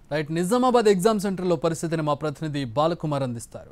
right Nizamabad exam సెంటర్లో పరిస్థితిని మా ప్రతినిధి బాలకుమార్ అందిస్తారు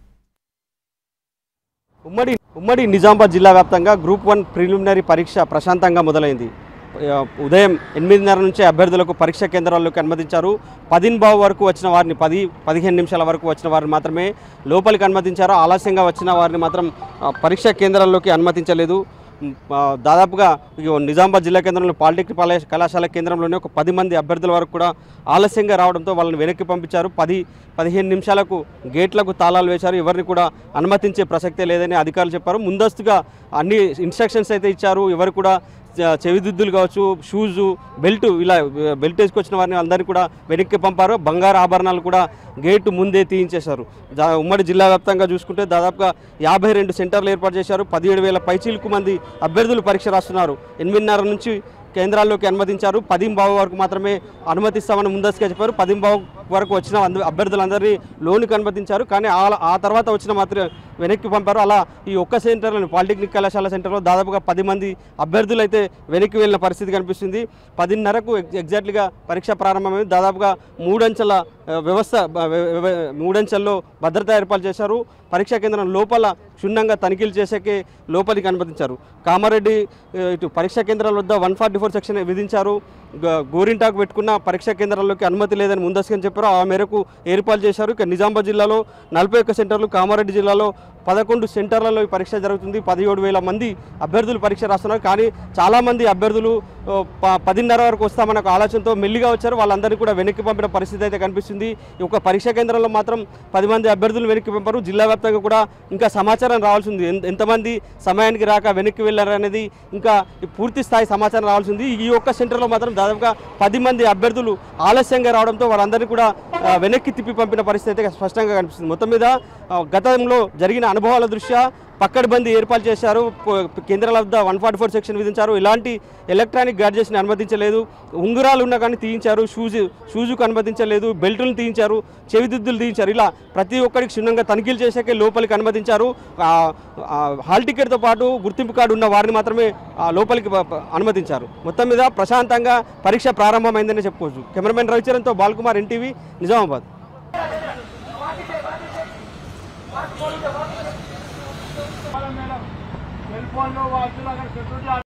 ఉమ్మడి ఉమ్మడి నిజామాబాద్ జిల్లా వ్యాప్తంగా గ్రూప్ వన్ ప్రిలిమినరీ పరీక్ష ప్రశాంతంగా మొదలైంది ఆ, ఉదయం ఎనిమిదిన్నర నుంచి అభ్యర్థులకు పరీక్ష కేంద్రాల్లోకి అనుమతించారు పదిన్బావు వరకు వచ్చిన వారిని పది పదిహేను నిమిషాల వరకు వచ్చిన వారిని మాత్రమే లోపలికి అనుమతించారు ఆలస్యంగా వచ్చిన వారిని మాత్రం ఆ, పరీక్ష కేంద్రాల్లోకి అనుమతించలేదు ఉమ్, ఆ, దాదాపుగా ఇగో నిజామాబాద్ జిల్లా కేంద్రంలో పాలిటెక్నిక్ కాలేజ్ కళాశాల కేంద్రంలోనే ఒక పది మంది అభ్యర్థుల వరకు కూడా ఆలస్యంగా రావడంతో వాళ్ళని వెనక్కి పంపించారు పది పదిహేను నిమిషాలకు గేట్లకు తాళాలు వేశారు ఎవరిని కూడా అనుమతించే ప్రసక్తే లేదని అధికారులు చెప్పారు ముందస్తుగా అన్ని ఇన్స్ట్రక్షన్స్ అయితే ఇచ్చారు ఎవరు కూడా చ- చెవిదిద్దులు కావచ్చు షూజు బెల్ట్ ఇలా బెల్ట్ వేసుకొచ్చిన వారిని అందరినీ కూడా వెనక్కి పంపారు బంగారు ఆభరణాలు కూడా గేటు ముందే తీయించేశారు దా- ఉమ్మడి జిల్లా వ్యాప్తంగా చూసుకుంటే దాదాపుగా యాభై రెండు సెంటర్లు ఏర్పాటు చేశారు పదిహేడు వేల పైచీలకు మంది అభ్యర్థులు పరీక్ష రాస్తున్నారు ఎనిమిదిన్నర నుంచి కేంద్రాల్లోకి అనుమతించారు పదింబావు వరకు మాత్రమే అనుమతిస్తామని ముందస్తుగా చెప్పారు పదింబావు వరకు వచ్చిన అంద- అభ్యర్థులందరినీ లోనికి అనుమతించారు కానీ ఆ ఆ తర్వాత వచ్చిన మాత్రం వెనక్కి పంపారు అలా ఈ ఒక్క సెంటర్లో పాలిటెక్నిక్ కళాశాల సెంటర్లో దాదాపుగా పది మంది అభ్యర్థులు అయితే వెనక్కి వెళ్ళిన పరిస్థితి కనిపిస్తుంది పదిన్నరకు ఎగ్- ఎగ్జాక్ట్లీగా పరీక్ష ప్రారంభమైంది దాదాపుగా మూడంచెల ఆ, వ్యవస్థ బ- వ్య- వ్య- మూడంచెల్లో భద్రత ఏర్పాటు చేశారు పరీక్షా కేంద్రం లోపల క్షుణ్ణంగా తనిఖీలు చేసేకే లోపలికి అనుమతించారు కామారెడ్డి ఆ, ఇటు పరీక్షా కేంద్రాల వద్ద వన్ ఫార్టీ ఫోర్ సెక్షన్ విధించారు గ- గోరింటాకు పెట్టుకున్న పరీక్షా కేంద్రాల్లోకి అనుమతి లేదని ముందస్తుగా చెప్పారు ఆ మేరకు ఏర్పాటు చేశారు ఇక నిజామాబాద్ జిల్లాలో నలభై ఒక్క సెంటర్లు కామారెడ్డి జిల్లాలో పదకొండు సెంటర్లలో ఈ పరీక్ష జరుగుతుంది పదిహేడు వేల మంది అభ్యర్థులు పరీక్ష రాస్తున్నారు కానీ చాలామంది అభ్యర్థులు ఓ, ప- పదిన్నర వరకు వస్తామన్న ఒక ఆలోచనతో మెల్లిగా వచ్చారు వాళ్ళందరినీ కూడా వెనక్కి పంపిన పరిస్థితి అయితే కనిపిస్తుంది ఈ ఒక పరీక్ష కేంద్రంలో మాత్రం పది మంది అభ్యర్థులు వెనక్కి పంపారు జిల్లా వ్యాప్తంగా కూడా ఇంకా సమాచారం రావాల్సి ఉంది ఎంత- ఎంతమంది సమయానికి రాక వెనక్కి వెళ్ళారు అనేది ఇంకా ఈ పూర్తి స్థాయి సమాచారం రావాల్సి ఉంది ఈ ఒక్క సెంటర్లో మాత్రం దాదాపుగా పది మంది అభ్యర్థులు ఆలస్యంగా రావడంతో వాళ్ళందరినీ కూడా ఆ, వెనక్కి తిప్పి పంపిన పరిస్థితి అయితే స్పష్టంగా కనిపిస్తుంది మొత్తం మీద ఆ, గతంలో జరిగిన అనుభవాల దృష్ట్యా పక్కడ్బందీ ఏర్పాటు చేశారు పో- కేంద్రాల వద్ద వన్ ఫార్టీ ఫోర్ సెక్షన్ విధించారు ఇలాంటి ఎలక్ట్రానిక్ గ్యాడ్జెట్స్ని అనుమతించలేదు ఉంగరాలు ఉన్నా కానీ తీయించారు షూజ్ షూజుకు అనుమతించలేదు బెల్టులు తీయించారు చెవిదిద్దులు తీయించారు ఇలా ప్రతి ఒక్కరికి క్షుణ్ణంగా తనిఖీలు చేసాకే లోపలికి అనుమతించారు ఆ, ఆ, హాల్ టికెట్తో పాటు గుర్తింపు కార్డు ఉన్న వారిని మాత్రమే ఆ, లోపలికి ప- ప- అనుమతించారు మొత్తం మీద ప్రశాంతంగా పరీక్ష ప్రారంభమైందని చెప్పుకోవచ్చు కెమెరామెన్ రవిచరణ్తో Balkumar NTV Nizamabad cell phone వాచ్లు అక్కడ సెక్యూరిటీ